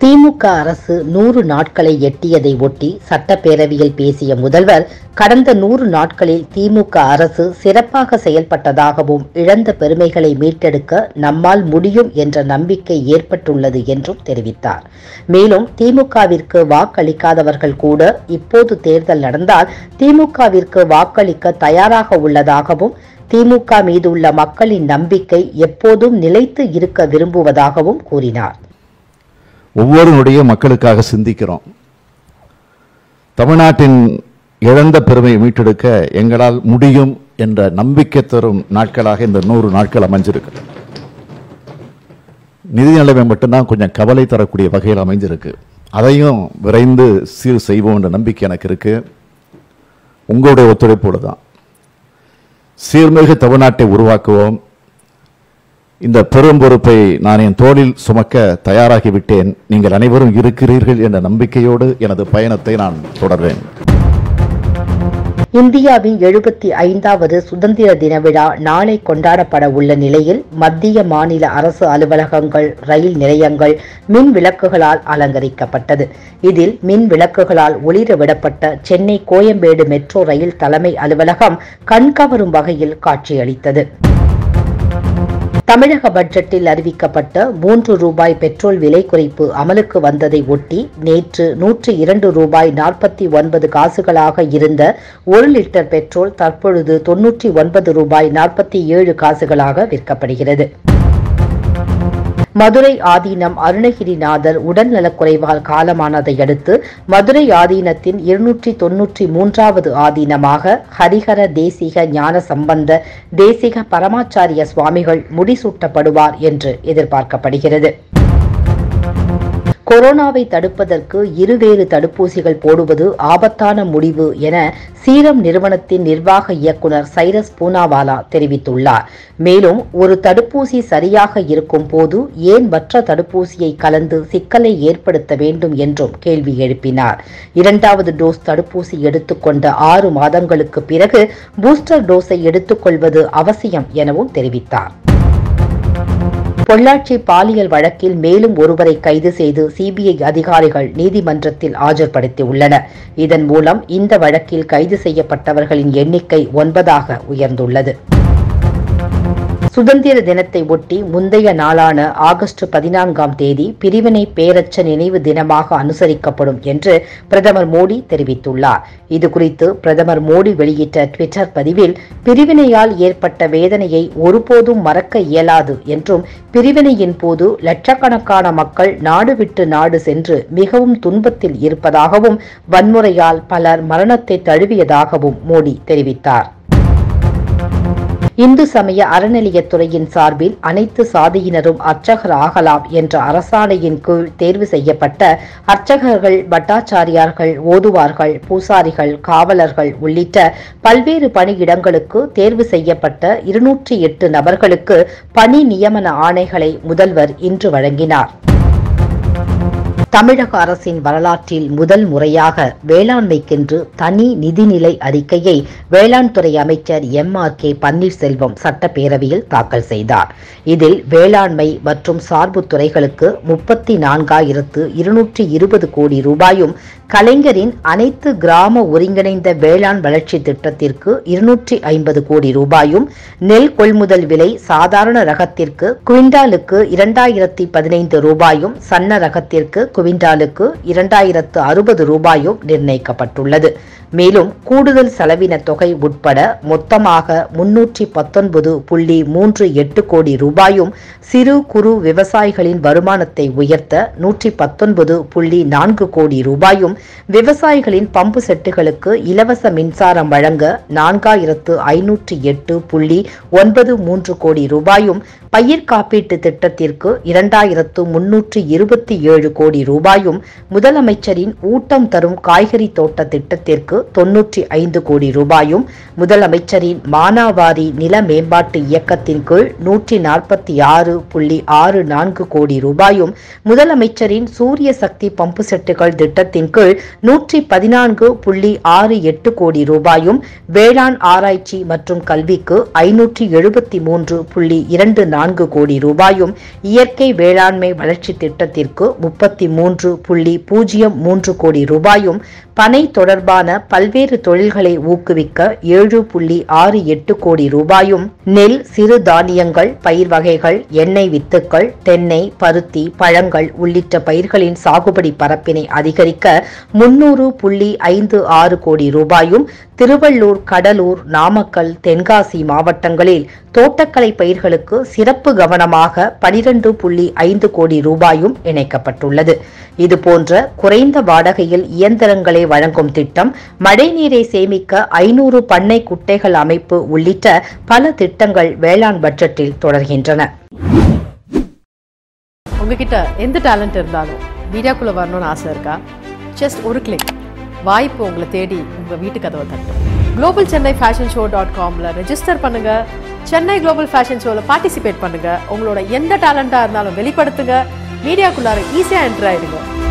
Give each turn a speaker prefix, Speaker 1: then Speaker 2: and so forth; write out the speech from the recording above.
Speaker 1: திமுக அரசு நூறு நாட்களை எட்டியதை ஒட்டி சட்டப்பேரவையில் பேசிய முதல்வர் கடந்த நூறு நாட்களில் திமுக அரசு சிறப்பாக செயல்பட்டதாகவும் இழந்த பெருமைகளை மீட்டெடுக்க நம்மால் முடியும் என்ற நம்பிக்கை ஏற்பட்டுள்ளது என்றும் தெரிவித்தார் மேலும் திமுகவிற்கு வாக்களிக்காதவர்கள் கூட இப்போது தேர்தல் நடந்தால் திமுகவிற்கு வாக்களிக்க தயாராக உள்ளதாகவும் திமுக மீதுள்ள மக்களின் நம்பிக்கை எப்போதும் நிலைத்து இருக்க விரும்புவதாகவும் கூறினார்
Speaker 2: ஒவ்வொரு நொடியும் மக்களுக்காக சிந்திக்கிறோம் தமிழ்நாட்டின் இழந்த பெருமையை மீட்டெடுக்க எங்களால் முடியும் என்ற நம்பிக்கை தரும் நாட்களாக இந்த நூறு நாட்கள் அமைஞ்சிருக்கு நிதி நிலைமை மட்டும்தான் கொஞ்சம் கவலை தரக்கூடிய வகையில் அமைஞ்சிருக்கு அதையும் விரைந்து சீர் செய்வோம் என்ற நம்பிக்கை எனக்கு இருக்கு உங்களுடைய ஒத்துழைப்போடு தான் சீர்மிகு தமிழ்நாட்டை உருவாக்குவோம் இந்த பெரும் பொறுப்பை நான் என் தோளில் சுமக்க தயாராகிவிட்டேன் நீங்கள் அனைவரும் இருக்கிறீர்கள் என்ற நம்பிக்கையோடு எனது பயணத்தை நான் தொடர்வேன்
Speaker 1: இந்தியாவின் எழுபத்தி ஐந்தாவது சுதந்திர தின விழா நாளை கொண்டாடப்பட உள்ள நிலையில் மத்திய மாநில அரசு அலுவலகங்கள் ரயில் நிலையங்கள் மின் விளக்குகளால் அலங்கரிக்கப்பட்டது இதில் மின் விளக்குகளால் ஒளிர விடப்பட்ட சென்னை கோயம்பேடு மெட்ரோ ரயில் தலைமை அலுவலகம் கண்கவரும் வகையில் காட்சியளித்தது தமிழக பட்ஜெட்டில் அறிவிக்கப்பட்ட மூன்று ரூபாய் பெட்ரோல் விலை குறைப்பு அமலுக்கு வந்ததை ஒட்டி நேற்று நூற்றி இரண்டு ரூபாய் நாற்பத்தி ஒன்பது காசுகளாக இருந்த ஒரு லிட்டர் பெட்ரோல் தற்பொழுது தொன்னூற்றி ஒன்பது ரூபாய் நாற்பத்தி ஏழு காசுகளாக விற்கப்படுகிறது மதுரை ஆதீனம் அருணகிரிநாதர் உடல்நலக்குறைவால் காலமானதை அடுத்து மதுரை ஆதீனத்தின் இருநூற்றி தொன்னூற்றி மூன்றாவது ஆதீனமாக ஹரிஹர தேசிக ஞான சம்பந்த தேசிக பரமாச்சாரிய சுவாமிகள் முடிசூட்டப்படுவார் என்று எதிர்பார்க்கப்படுகிறது கொரோனாவை தடுப்பதற்கு இருவேறு தடுப்பூசிகள் போடுவது ஆபத்தான முடிவு என சீரம் நிறுவனத்தின் நிர்வாக இயக்குனர் சைரஸ் பூனாவாலா தெரிவித்துள்ளார் மேலும் ஒரு தடுப்பூசி சரியாக இருக்கும் போது ஏன் மற்ற தடுப்பூசியை கலந்து சிக்கலை ஏற்படுத்த வேண்டும் என்றும் கேள்வி எழுப்பினார் இரண்டாவது டோஸ் தடுப்பூசி எடுத்துக்கொண்ட ஆறு மாதங்களுக்கு பிறகு பூஸ்டர் டோஸை எடுத்துக்கொள்வது அவசியம் எனவும் தெரிவித்தார் பொள்ளாச்சி பாலியல் வழக்கில் மேலும் ஒருவரை கைது செய்து சிபிஐ அதிகாரிகள் நீதிமன்றத்தில் ஆஜர்படுத்தியுள்ளனர் இதன் மூலம் இந்த வழக்கில் கைது செய்யப்பட்டவர்களின் எண்ணிக்கை ஒன்பதாக உயர்ந்துள்ளது சுதந்திர தினத்தை ஒட்டி முந்தைய நாளான ஆகஸ்ட் பதினான்காம் தேதி பிரிவினை பேரச்ச நினைவு தினமாக அனுசரிக்கப்படும் என்று பிரதமர் மோடி தெரிவித்துள்ளார் இதுகுறித்து பிரதமர் மோடி வெளியிட்ட ட்விட்டர் பதிவில் பிரிவினையால் ஏற்பட்ட வேதனையை ஒருபோதும் மறக்க இயலாது என்றும் பிரிவினையின் போது லட்சக்கணக்கான மக்கள் நாடு விட்டு நாடு சென்று மிகவும் துன்பத்தில் இருப்பதாகவும் வன்முறையால் பலர் மரணத்தை தழுவியதாகவும் மோடி தெரிவித்தார் இந்து சமய அறநிலையத்துறையின் சார்பில் அனைத்து சாதியினரும் அர்ச்சகர் ஆகலாம் என்ற அரசாணையின் கீழ் தேர்வு செய்யப்பட்ட அர்ச்சகர்கள் பட்டாச்சாரியார்கள் ஓதுவார்கள் பூசாரிகள் காவலர்கள் உள்ளிட்ட பல்வேறு பணியிடங்களுக்கு தேர்வு செய்யப்பட்ட இருநூற்றி எட்டு நபர்களுக்கு பணி நியமன ஆணைகளை முதல்வர் இன்று வழங்கினார் தமிழக அரசின் வரலாற்றில் முதல் முறையாக வேளாண்மைக்கென்று தனி நிதிநிலை அறிக்கையை வேளாண் துறை அமைச்சர் எம் ஆர் கே பன்னீர்செல்வம் சட்டப்பேரவையில் தாக்கல் செய்தார் இதில் வேளாண்மை மற்றும் சார்பு துறைகளுக்கு முப்பத்தி நான்காயிரத்து இருநூற்றி இருபது கோடி ரூபாயும் கலைஞரின் அனைத்து கிராம ஒருங்கிணைந்த வேளாண் வளர்ச்சி திட்டத்திற்கு இருநூற்றி ஐம்பது கோடி ரூபாயும் நெல் கொள்முதல் விலை சாதாரண ரகத்திற்கு குவிண்டாலுக்கு இரண்டாயிரத்தி பதினைந்து ரூபாயும் சன்ன ரகத்திற்கு குவிண்டாலுக்கு இரண்டாயிரத்து அறுபது ரூபாயும் நிர்ணயிக்கப்பட்டுள்ளது மேலும் கூடுதல் செலவின தொகை உட்பட மொத்தமாக முன்னூற்றி பத்தொன்பது புள்ளி மூன்று எட்டு கோடி ரூபாயும் சிறு குறு விவசாயிகளின் வருமானத்தை உயர்த்த நூற்றி பத்தொன்பது புள்ளி நான்கு கோடி ரூபாயும் விவசாயிகளின் பம்பு செட்டுகளுக்கு இலவச மின்சாரம் வழங்க நான்காயிரத்து ஐநூற்றி எட்டு புள்ளி ஒன்பது மூன்று கோடி ரூபாயும் பயிர் காப்பீட்டு திட்டத்திற்கு இரண்டாயிரத்து முன்னூற்று இருபத்தி ஏழு கோடி ரூபாயும் முதலமைச்சரின் ஊட்டம் தரும் காய்கறி தோட்ட திட்டத்திற்கு தொன்னூற்றி ஐந்து கோடி ரூபாயும் முதலமைச்சரின் மானாவாரி நில மேம்பாட்டு இயக்கத்தின் கீழ் நூற்றி நாற்பத்தி ஆறு புள்ளி ஆறு நான்கு கோடி ரூபாயும் முதலமைச்சரின் சூரிய சக்தி பம்பு செட்டுகள் திட்டத்தின் கீழ் கீழ் நூற்றி பதினான்கு புள்ளி ஆறு எட்டு கோடி ரூபாயும் வேளாண் ஆராய்ச்சி மற்றும் கல்விக்கு ஐநூற்றி எழுபத்தி மூன்று புள்ளி இரண்டு நான்கு கோடி ரூபாயும் இயற்கை வேளாண்மை வளர்ச்சி திட்டத்திற்கு முப்பத்தி மூன்று புள்ளி பூஜ்ஜியம் மூன்று கோடி ரூபாயும் பனை தொடர்பான பல்வேறு தொழில்களை ஊக்குவிக்க ஏழு புள்ளி ஆறு எட்டு கோடி ரூபாயும் நெல் சிறு தானியங்கள் பயிர் வகைகள் எண்ணெய் வித்துக்கள் தென்னை பருத்தி பழங்கள் உள்ளிட்ட பயிர்களின் சாகுபடி பரப்பினை அதிகரிக்க முன்னூறு புள்ளி ஐந்து ஆறு கோடி ரூபாயும் திருவள்ளூர் கடலூர் நாமக்கல் தென்காசி மாவட்டங்களில் தோட்டக்கலை பயிர்களுக்கு சிறப்பு கவனமாக பனிரெண்டு புள்ளி ஐந்து கோடி ரூபாயும் இணைக்கப்பட்டுள்ளது இதுபோன்ற குறைந்த வாடகையில் இயந்திரங்களை வழங்கும் திட்டம் மழைநீரை சேமிக்க ஐநூறு பண்ணை குட்டைகள் அமைப்பு உள்ளிட்ட பல திட்டங்கள் வேளாண் பட்ஜெட்டில் தொடர்கின்றன
Speaker 3: உங்ககிட்ட எந்த டேலண்ட் இருந்தாலும் மீடியாக்குள்ள வரணும்னு ஆசை இருக்கா ஜஸ்ட் ஒரு கிளிக் வாய்ப்பு உங்களை தேடி உங்க வீட்டு கதவை தட்டும் global Chennai fashion show dot காம்ல ரெஜிஸ்டர் பண்ணுங்க சென்னை குளோபல் ஃபேஷன் ஷோல பார்ட்டிசிபேட் பண்ணுங்க உங்களோட எந்த டேலண்டா இருந்தாலும் வெளிப்படுத்துங்க மீடியாக்குள்ளார ஈஸியா என்டர் ஆயிடுங்க